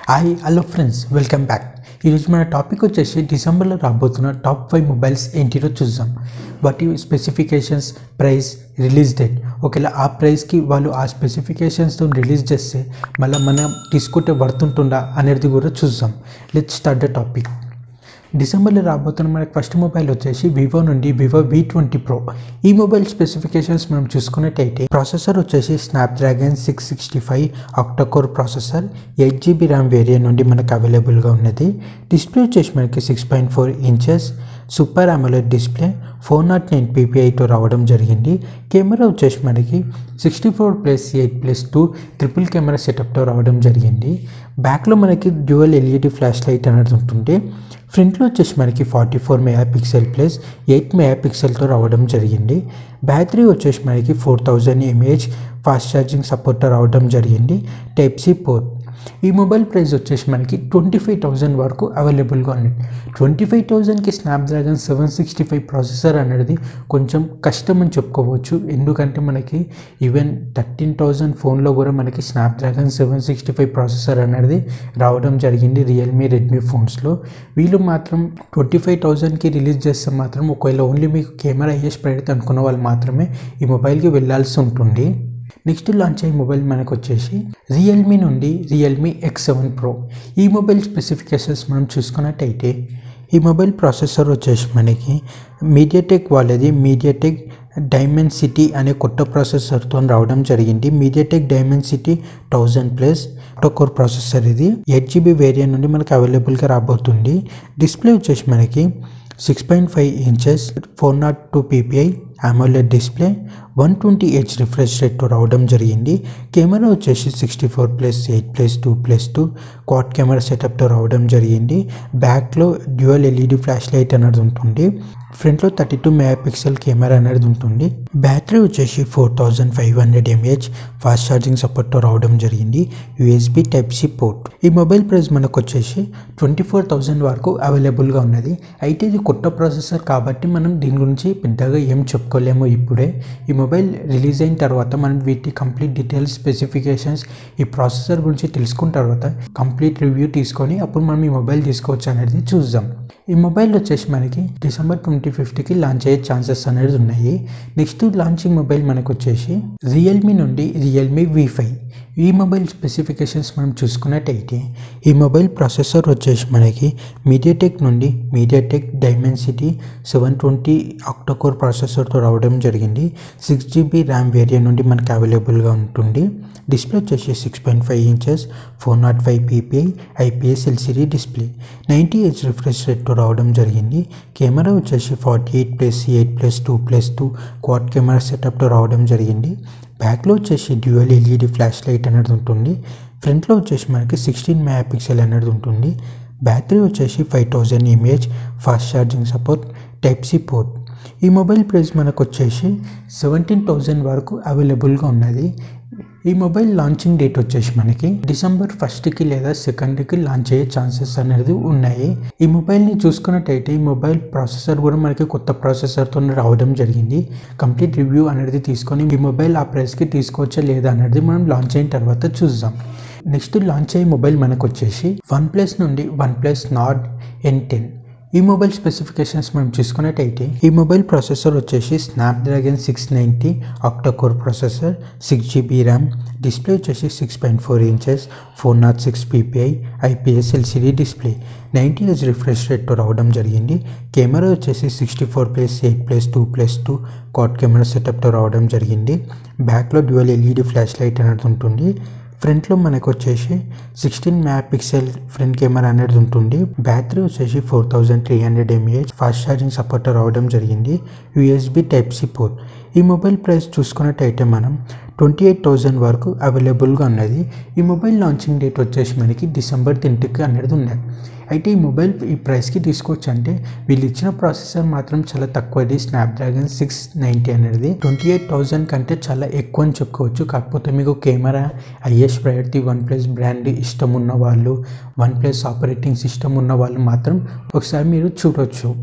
hi hello friends welcome back ఈరోజు మన topic వచ్చేసి డిసెంబర్లో రాబోతున్న టాప్ ఫైవ్ మొబైల్స్ ఏంటిలో చూద్దాం వాటి స్పెసిఫికేషన్స్ ప్రైస్ రిలీజ్ డేట్ ఒకవేళ ఆ ప్రైస్కి వాళ్ళు ఆ స్పెసిఫికేషన్స్తో రిలీజ్ చేస్తే మళ్ళీ మనం తీసుకుంటే వర్తుంటుందా అనేది కూడా చూద్దాం లెట్ స్టార్ట్ ద టాపిక్ డిసెంబర్లో రాబోతున్న మనకి ఫస్ట్ మొబైల్ వచ్చేసి వివో నుండి వివో వి ట్వంటీ ప్రో ఈ మొబైల్ స్పెసిఫికేషన్స్ మనం చూసుకున్నట్టయితే ప్రాసెసర్ వచ్చేసి Snapdragon six sixty five octa core processor eight GB RAM variant నుండి మనకు అవైలబుల్గా ఉన్నది డిస్ప్లే వచ్చేసి మనకి six point four inches super AMOLED display four naught nine పీపీఐతో రావడం జరిగింది కెమెరా వచ్చేసి మనకి sixty four plus eight plus two triple camera సెటప్తో రావడం జరిగింది బ్యాక్లో మనకి డ్యూయల్ ఎల్ఈడి ఫ్లాష్ లైట్ అనేది ఉంటుంది ఫ్రంట్లో వచ్చేసి మనకి forty four megapixel plus eight mega పిక్సెల్తో రావడం జరిగింది బ్యాటరీ వచ్చేసి మనకి four thousand mAh fast charging support రావడం జరిగింది టైప్ సి పోర్ట్ ఈ మొబైల్ ప్రైస్ వచ్చేసి మనకి ట్వంటీ ఫైవ్ థౌజండ్ వరకు అవైలబుల్గా ఉంది ట్వంటీ ఫైవ్ థౌజండ్కి Snapdragon seven sixty five processor అనేది కొంచెం కష్టం అని చెప్పుకోవచ్చు ఎందుకంటే మనకి ఈవెన్ థర్టీన్ థౌజండ్ ఫోన్లో కూడా మనకి Snapdragon seven sixty five processor అనేది రావడం జరిగింది రియల్మీ రెడ్మీ ఫోన్స్లో వీళ్ళు మాత్రం ట్వంటీ ఫైవ్ థౌజండ్కి రిలీజ్ చేస్తే మాత్రం ఒకవేళ ఓన్లీ మీకు కెమెరా హైయెస్ట్ ప్రైడ్ అనుకున్న వాళ్ళు మాత్రమే ఈ మొబైల్కి వెళ్ళాల్సి ఉంటుంది నెక్స్ట్ లాంచ్ అయ్యే మొబైల్ మనకు వచ్చేసి రియల్మీ నుండి రియల్మీ ఎక్స్ సెవెన్ ప్రో ఈ మొబైల్ స్పెసిఫికేషన్స్ మనం చూసుకున్నట్టయితే ఈ మొబైల్ ప్రాసెసర్ వచ్చేసి మనకి మీడియాటెక్ వాళ్ళది మీడియాటెక్ డైమండ్ సిటీ అనే కొత్త ప్రాసెసర్తో రావడం జరిగింది MediaTek Dimensity thousand plus core processor ఇది ఎయిట్ జీబీ వేరియంట్ నుండి మనకి అవైలబుల్గా రాబోతుంది డిస్ప్లే వచ్చేసి మనకి six point five inches four naught two PPI AMOLED display one twenty H refresh రేట్తో రావడం జరిగింది కెమెరా వచ్చేసి sixty four plus eight plus two plus two quad camera సెటప్తో రావడం జరిగింది బ్యాక్లో డ్యూయల్ ఎల్ఈడి ఫ్లాష్ లైట్ అనేది ఉంటుంది ఫ్రంట్లో thirty two megapixel camera అనేది ఉంటుంది బ్యాటరీ వచ్చేసి four thousand five hundred mAh fast charging సపోర్ట్తో రావడం జరిగింది యూఎస్బి టైప్ సి పోర్ట్ ఈ మొబైల్ ప్రైస్ మనకు వచ్చేసి ట్వంటీ ఫోర్ థౌజండ్ వరకు అవైలబుల్గా ఉన్నది అయితే ఇది కొత్త ప్రాసెసర్ కాబట్టి మనం దీని గురించి పెద్దగా ఏం చెప్పుకోలేము ఇప్పుడే ఈ మొబైల్ రిలీజ్ అయిన తర్వాత మనం వీటి కంప్లీట్ డీటెయిల్స్ స్పెసిఫికేషన్స్ ఈ ప్రాసెసర్ గురించి తెలుసుకున్న తర్వాత కంప్లీట్ రివ్యూ తీసుకొని అప్పుడు మనం ఈ మొబైల్ తీసుకోవచ్చు అనేది చూద్దాం ఈ మొబైల్ వచ్చేసి మనకి డిసెంబర్ ట్వంటీ ఫిఫ్త్కి లాంచ్ అయ్యే ఛాన్సెస్ అనేది ఉన్నాయి నెక్స్ట్ లాంచింగ్ మొబైల్ మనకు వచ్చేసి రియల్మీ నుండి రియల్మీ వి ఫైవ్ ఈ మొబైల్ స్పెసిఫికేషన్స్ మనం చూసుకున్నట్టయితే ఈ మొబైల్ ప్రాసెసర్ వచ్చేసి మనకి మీడియాటెక్ నుండి MediaTek Dimensity seven twenty octa core ప్రాసెసర్తో రావడం జరిగింది సిక్స్ జీబీ ర్యామ్ వేరియంట్ నుండి మనకి అవైలబుల్గా ఉంటుంది డిస్ప్లే వచ్చేసి six point five inches four naught five PPI IPS LCD display ninety H refresh రేట్తో రావడం జరిగింది కెమెరా వచ్చేసి forty eight plus eight plus two plus two quad camera సెటప్తో రావడం జరిగింది బ్యాక్లో వచ్చేసి డ్యూయల్ ఎల్ఈడి ఫ్లాష్ లైట్ అనేది ఉంటుంది ఫ్రంట్లో వచ్చేసి మనకి సిక్స్టీన్ మెగా పిక్సెల్ అనేది ఉంటుంది బ్యాటరీ వచ్చేసి five thousand mAh fast charging support type C port ఈ మొబైల్ ప్రైస్ మనకు వచ్చేసి సెవెంటీన్ థౌజండ్ వరకు అవైలబుల్గా ఉన్నది ఈ మొబైల్ లాంచింగ్ డేట్ వచ్చేసి మనకి డిసెంబర్ ఫస్ట్కి లేదా సెకండ్కి లాంచ్ అయ్యే ఛాన్సెస్ అనేది ఉన్నాయి ఈ మొబైల్ని చూసుకున్నట్టయితే ఈ మొబైల్ ప్రాసెసర్ కూడా మనకి కొత్త ప్రాసెసర్తో రావడం జరిగింది కంప్లీట్ రివ్యూ అనేది తీసుకొని ఈ మొబైల్ ఆ ప్రైస్కి తీసుకోవచ్చా లేదా అనేది మనం లాంచ్ అయిన తర్వాత చూద్దాం నెక్స్ట్ లాంచ్ అయ్యే మొబైల్ మనకు వచ్చేసి వన్ ప్లస్ నుండి OnePlus Nord N ten ఈ మొబైల్ స్పెసిఫికేషన్స్ మనం చూసుకున్నట్టయితే ఈ మొబైల్ ప్రాసెసర్ వచ్చేసి Snapdragon six ninety octa core processor six GB RAM display వచ్చేసి six point four inches four naught six PPI IPS LCD display ninety H refresh రేట్తో రావడం జరిగింది camera వచ్చేసి sixty four plus eight plus two plus two quad camera సెటప్తో రావడం జరిగింది బ్యాక్లో dual LED flash light అనేది ఉంటుంది ఫ్రంట్లో మనకు వచ్చేసి sixteen megapixel front camera అనేది ఉంటుంది బ్యాటరీ వచ్చేసి four thousand three hundred mAh fast charging support రావడం జరిగింది యూఎస్బి టైప్ సి పోర్ట్ ఈ మొబైల్ ప్రైస్ చూసుకున్నట్టయితే మనం ట్వంటీ ఎయిట్ థౌజండ్ వరకు అవైలబుల్గా ఉన్నది ఈ మొబైల్ లాంచింగ్ డేట్ వచ్చేసి మనకి డిసెంబర్ టెన్త్కి అనేది ఉన్నది అయితే ఈ మొబైల్ ఈ ప్రైస్కి తీసుకోవచ్చు అంటే వీళ్ళు ఇచ్చిన ప్రాసెసర్ మాత్రం చాలా తక్కువది స్నాప్డ్రాగన్ సిక్స్ నైంటీ అనేది ట్వంటీ ఎయిట్ థౌజండ్ కంటే చాలా ఎక్కువ అని చెప్పుకోవచ్చు కాకపోతే మీకు camera is priority OnePlus brand ఇష్టం ఉన్న వాళ్ళు వన్ ప్లస్ ఆపరేటింగ్ సిస్టమ్ ఉన్న వాళ్ళు మాత్రం ఒకసారి మీరు చూడొచ్చు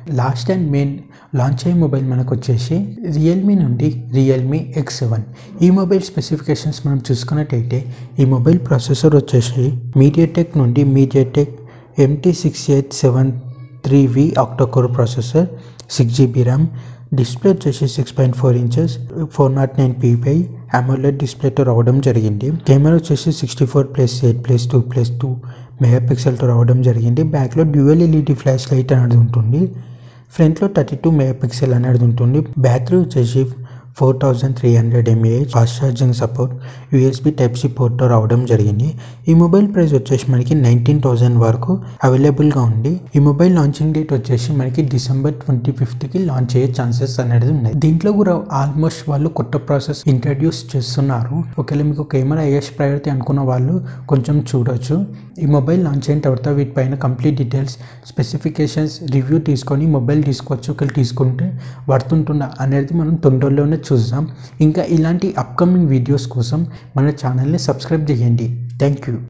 లాస్ట్ అండ్ మెయిన్ లాంచ్ అయ్యే మొబైల్ మనకు వచ్చేసి రియల్మీ నుండి రియల్మీ ఎక్స్ సెవెన్ ఈ మొబైల్ స్పెసిఫికేషన్స్ మనం చూసుకున్నట్టయితే ఈ మొబైల్ ప్రాసెసర్ వచ్చేసి మీడియాటెక్ నుండి MediaTek MT six eight seven three V octa core processor six GB RAM display వచ్చేసి six point four inches four naught nine PPI AMOLED డిస్ప్లేతో రావడం జరిగింది కెమెరా వచ్చేసి sixty four plus eight plus two plus two mega పిక్సెల్తో రావడం జరిగింది బ్యాక్లో dual LED flash light అనేది ఉంటుంది ఫ్రంట్లో థర్టీ టూ మెగా పిక్సెల్ అనేది ఉంటుంది బ్యాటరీ వచ్చేసి four thousand three hundred mAh fast charging support USB type C పోర్ట్తో రావడం జరిగింది ఈ మొబైల్ ప్రైస్ వచ్చేసి మనకి నైన్టీన్ థౌజండ్ వరకు అవైలబుల్గా ఉంది ఈ మొబైల్ లాంచింగ్ డేట్ వచ్చేసి మనకి డిసెంబర్ ట్వంటీ ఫిఫ్త్కి లాంచ్ అయ్యే ఛాన్సెస్ అనేది ఉన్నాయి దీంట్లో కూడా ఆల్మోస్ట్ వాళ్ళు కొత్త ప్రాసెస్ ఇంట్రడ్యూస్ చేస్తున్నారు ఒకవేళ మీకు కెమెరా ఐఎస్ ప్రయారిటీ అనుకున్న వాళ్ళు కొంచెం చూడొచ్చు ఈ మొబైల్ లాంచ్ అయిన తర్వాత వీటిపైన కంప్లీట్ డీటెయిల్స్ స్పెసిఫికేషన్స్ రివ్యూ తీసుకొని మొబైల్ తీసుకోవచ్చు ఒకవేళ తీసుకుంటే వర్తుంటుందా అనేది మనం తొందరలోనే చూద్దాం ఇంకా ఇలాంటి అప్కమింగ్ వీడియోస్ కోసం మన ఛానల్ని సబ్స్క్రైబ్ చేయండి థ్యాంక్ యూ